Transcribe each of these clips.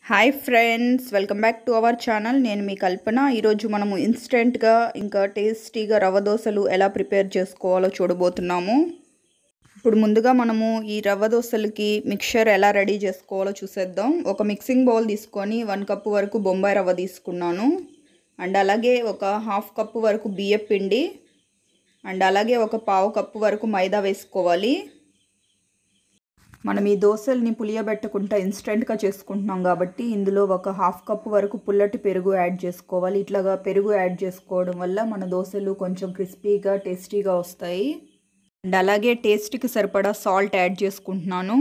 hi friends welcome back to our channel నేను మీ కల్పన ఈరోజు మనము ఇన్స్టెంట్గా ఇంకా టేస్టీగా రవ్వ దోశలు ఎలా ప్రిపేర్ చేసుకోవాలో చూడబోతున్నాము ఇప్పుడు ముందుగా మనము ఈ రవ్వ దోశలకి మిక్చర్ ఎలా రెడీ చేసుకోవాలో చూసేద్దాం ఒక మిక్సింగ్ బౌల్ తీసుకొని వన్ కప్పు వరకు బొంబాయి రవ్వ తీసుకున్నాను అండ్ అలాగే ఒక హాఫ్ కప్పు వరకు బియ్యం పిండి అండ్ అలాగే ఒక పావు కప్పు వరకు మైదా వేసుకోవాలి మనం ఈ దోశల్ని పులియబెట్టకుండా ఇన్స్టెంట్గా చేసుకుంటున్నాం కాబట్టి ఇందులో ఒక హాఫ్ కప్ వరకు పుల్లటి పెరుగు యాడ్ చేసుకోవాలి ఇట్లాగా పెరుగు యాడ్ చేసుకోవడం వల్ల మన దోశలు కొంచెం క్రిస్పీగా టేస్టీగా వస్తాయి అండ్ అలాగే టేస్ట్కి సరిపడా సాల్ట్ యాడ్ చేసుకుంటున్నాను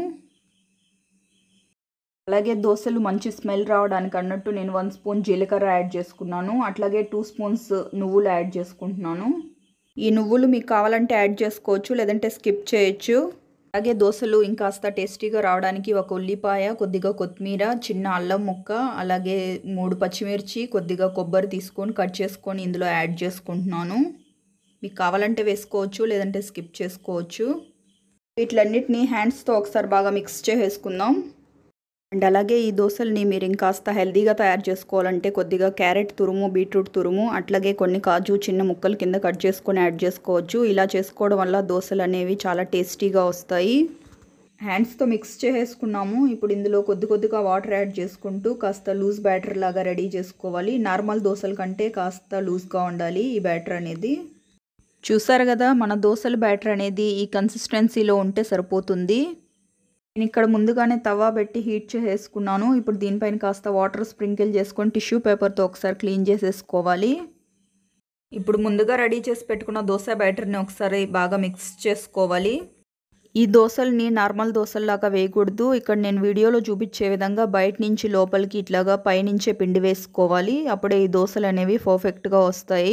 అలాగే దోశలు మంచి స్మెల్ రావడానికి అన్నట్టు నేను వన్ స్పూన్ జీలకర్ర యాడ్ చేసుకున్నాను అట్లాగే టూ స్పూన్స్ నువ్వులు యాడ్ చేసుకుంటున్నాను ఈ నువ్వులు మీకు కావాలంటే యాడ్ చేసుకోవచ్చు లేదంటే స్కిప్ చేయొచ్చు అలాగే దోశలు ఇంకాస్త టేస్టీగా రావడానికి ఒక ఉల్లిపాయ కొద్దిగా కొత్తిమీర చిన్న అల్లం ముక్క అలాగే మూడు పచ్చిమిర్చి కొద్దిగా కొబ్బరి తీసుకొని కట్ చేసుకొని ఇందులో యాడ్ చేసుకుంటున్నాను మీకు కావాలంటే వేసుకోవచ్చు లేదంటే స్కిప్ చేసుకోవచ్చు వీటిలన్నిటిని హ్యాండ్స్తో ఒకసారి బాగా మిక్స్ చేసేసుకుందాం అండ్ అలాగే ఈ దోశల్ని మీరు ఇంకాస్త హెల్తీగా తయారు చేసుకోవాలంటే కొద్దిగా క్యారెట్ తురుము బీట్రూట్ తురుము అట్లాగే కొన్ని కాజు చిన్న ముక్కలు కింద కట్ చేసుకొని యాడ్ చేసుకోవచ్చు ఇలా చేసుకోవడం వల్ల దోశలు అనేవి చాలా టేస్టీగా వస్తాయి హ్యాండ్స్తో మిక్స్ చేసేసుకున్నాము ఇప్పుడు ఇందులో కొద్ది కొద్దిగా వాటర్ యాడ్ చేసుకుంటూ కాస్త లూజ్ బ్యాటర్ లాగా రెడీ చేసుకోవాలి నార్మల్ దోశల కంటే కాస్త లూజ్గా ఉండాలి ఈ బ్యాటర్ అనేది చూసారు కదా మన దోశల బ్యాటర్ అనేది ఈ కన్సిస్టెన్సీలో ఉంటే సరిపోతుంది నేను ఇక్కడ ముందుగానే తవా పెట్టి హీట్ చేసేసుకున్నాను ఇప్పుడు దీనిపైన కాస్త వాటర్ స్ప్రింకిల్ చేసుకొని టిష్యూ పేపర్తో ఒకసారి క్లీన్ చేసేసుకోవాలి ఇప్పుడు ముందుగా రెడీ చేసి పెట్టుకున్న దోశ బ్యాటర్ని ఒకసారి బాగా మిక్స్ చేసుకోవాలి ఈ దోశల్ని నార్మల్ దోశల్లాగా వేయకూడదు ఇక్కడ నేను వీడియోలో చూపించే విధంగా బయట నుంచి లోపలికి ఇట్లాగా పైనుంచే పిండి వేసుకోవాలి అప్పుడే ఈ దోశలు అనేవి పర్ఫెక్ట్గా వస్తాయి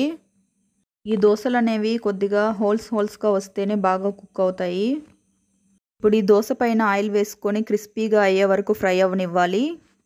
ఈ దోశలు అనేవి కొద్దిగా హోల్స్ హోల్స్గా వస్తేనే బాగా కుక్ అవుతాయి ఇప్పుడు ఈ దోశ పైన ఆయిల్ వేసుకొని క్రిస్పీగా అయ్యే వరకు ఫ్రై అవ్వనివ్వాలి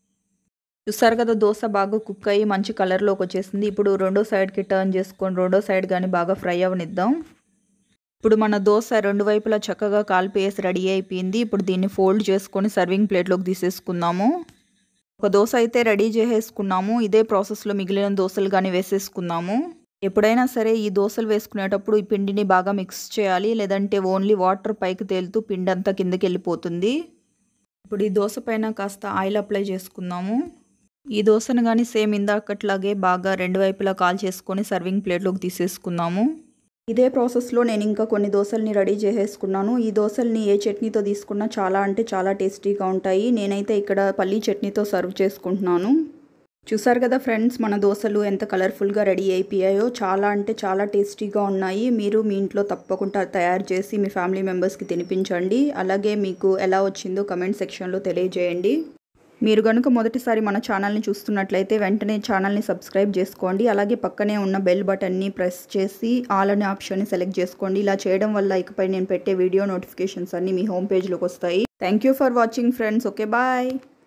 చూసారు కదా దోశ బాగా కుక్ అయ్యి మంచి కలర్లోకి వచ్చేసింది ఇప్పుడు రెండో సైడ్కి టర్న్ చేసుకొని రెండో సైడ్ కానీ బాగా ఫ్రై అవ్వనిద్దాం ఇప్పుడు మన దోశ రెండు వైపులా చక్కగా కాల్పేసి రెడీ అయిపోయింది ఇప్పుడు దీన్ని ఫోల్డ్ చేసుకొని సర్వింగ్ ప్లేట్లోకి తీసేసుకుందాము ఒక దోశ అయితే రెడీ చేసేసుకున్నాము ఇదే ప్రాసెస్లో మిగిలిన దోశలు కానీ వేసేసుకుందాము ఎప్పుడైనా సరే ఈ దోశలు వేసుకునేటప్పుడు ఈ పిండిని బాగా మిక్స్ చేయాలి లేదంటే ఓన్లీ వాటర్ పైకి తేలుతూ పిండి అంతా కిందకి వెళ్ళిపోతుంది ఇప్పుడు ఈ దోశ పైన కాస్త ఆయిల్ అప్లై చేసుకుందాము ఈ దోశను కానీ సేమ్ ఇందాకట్లాగే బాగా రెండు వైపులా కాల్ చేసుకొని సర్వింగ్ ప్లేట్లోకి తీసేసుకుందాము ఇదే ప్రాసెస్లో నేను ఇంకా కొన్ని దోశల్ని రెడీ చేసేసుకున్నాను ఈ దోశల్ని ఏ చట్నీతో తీసుకున్నా చాలా అంటే చాలా టేస్టీగా ఉంటాయి నేనైతే ఇక్కడ పల్లీ చట్నీతో సర్వ్ చేసుకుంటున్నాను చూసారు కదా ఫ్రెండ్స్ మన దోశలు ఎంత కలర్ఫుల్గా రెడీ అయిపోయాయో చాలా అంటే చాలా టేస్టీగా ఉన్నాయి మీరు మీ ఇంట్లో తప్పకుండా తయారు చేసి మీ ఫ్యామిలీ మెంబర్స్కి తినిపించండి అలాగే మీకు ఎలా వచ్చిందో కమెంట్ సెక్షన్లో తెలియజేయండి మీరు కనుక మొదటిసారి మన ఛానల్ని చూస్తున్నట్లయితే వెంటనే ఛానల్ని సబ్స్క్రైబ్ చేసుకోండి అలాగే పక్కనే ఉన్న బెల్ బటన్ని ప్రెస్ చేసి ఆల్ అనే ఆప్షన్ని సెలెక్ట్ చేసుకోండి ఇలా చేయడం వల్ల ఇకపై నేను పెట్టే వీడియో నోటిఫికేషన్స్ అన్నీ మీ హోమ్ పేజ్లోకి వస్తాయి thank for watching friends okay bye